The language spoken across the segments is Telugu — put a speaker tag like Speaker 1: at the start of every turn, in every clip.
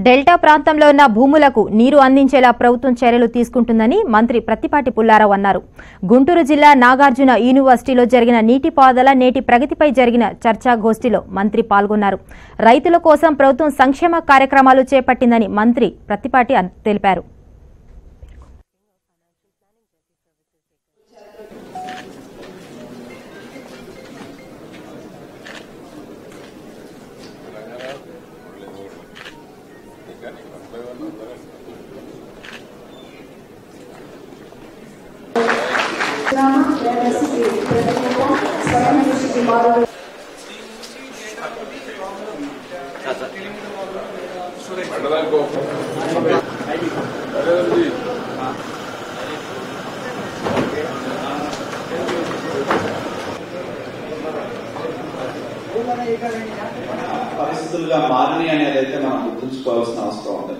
Speaker 1: డెల్టా ప్రాంతంలో ఉన్న భూములకు నీరు అందించేలా ప్రభుత్వం చర్యలు తీసుకుంటుందని మంత్రి ప్రత్తిపాటి పుల్లారావు అన్నారు గుంటూరు జిల్లా నాగార్జున యూనివర్సిటీలో జరిగిన నీటిపారుదల నేటి ప్రగతిపై జరిగిన చర్చాగోష్ఠిలో మంత్రి పాల్గొన్నారు రైతుల కోసం ప్రభుత్వం సంక్షేమ కార్యక్రమాలు చేపట్టిందని మంత్రి ప్రత్తిపాటి అన్- తెలిపారు
Speaker 2: పరిస్థితులుగా మారినాయి అనేది అయితే మనం గుర్తుంచుకోవాల్సిన అవసరం ఉంది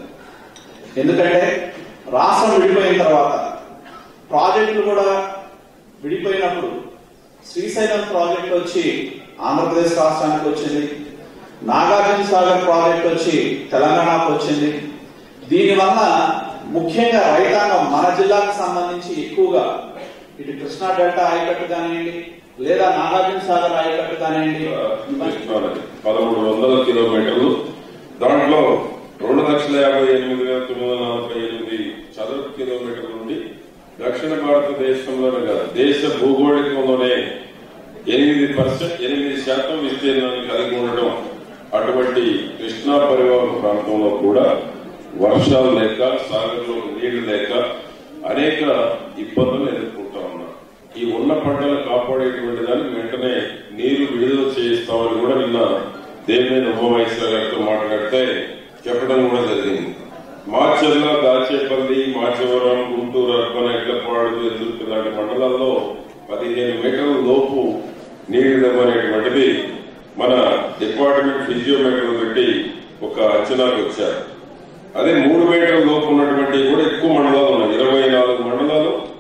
Speaker 2: ఎందుకంటే రాష్ట్రం విడిపోయిన తర్వాత ప్రాజెక్టులు కూడా విడిపోయినప్పుడు శ్రీశైలం ప్రాజెక్ట్ వచ్చి ఆంధ్రప్రదేశ్ రాష్ట్రానికి వచ్చింది నాగార్జున సాగర్ ప్రాజెక్ట్ వచ్చి తెలంగాణకు వచ్చింది దీనివల్ల ముఖ్యంగా రైతాంగం మన జిల్లాకు సంబంధించి ఎక్కువగా ఇటు కృష్ణా డెల్టా ఆయకట్టు కానివ్వండి లేదా నాగార్జున సాగర్ ఆయకట్టు కానివ్వండి
Speaker 3: కృష్ణానది పదమూడు వందల కిలోమీటర్లు దాంట్లో రెండు లక్షల యాభై ఎనిమిది వేల తొమ్మిది వందల నలభై ఎనిమిది చదరపు కిలోమీటర్ల నుండి దక్షిణ భారతదేశంలోనే కాదు దేశ భూగోళికంలోనే ఎనిమిది పర్సెంట్ ఎనిమిది శాతం విస్తీర్ణాన్ని కలిగి ఉండడం అటువంటి కృష్ణా పరివాహక ప్రాంతంలో కూడా వర్షాలు లేక సాగర్లో నీళ్లు లేక అనేక ఇబ్బందులు ఎదుర్కొంటా ఉన్నారు ఈ ఉన్న పంటలు కాపాడేటువంటి దానికి వెంటనే నీరు విడుదల చేయిస్తామని కూడా నిన్న దేవినేని ఉమామహేశ్వర గారితో మాట్లాడితే చెప్పడం కూడా జరిగింది మార్చర్ల దాచేపల్లి మాచవరం గుంటూరు అర్బన్ ఎడ్లపాడు ఎదుర్కొ లాంటి మండలాల్లో పదిహేను మీటర్ల లోపు నీరు ఇవ్వనేటువంటిది మన డిపార్ట్మెంట్ ఫిజియోమీటర్లు పెట్టి ఒక అంచనాకు వచ్చారు అదే మూడు మీటర్ల లోపు ఉన్నటువంటి కూడా ఎక్కువ మండలాలు ఉన్నాయి ఇరవై నాలుగు మండలాలు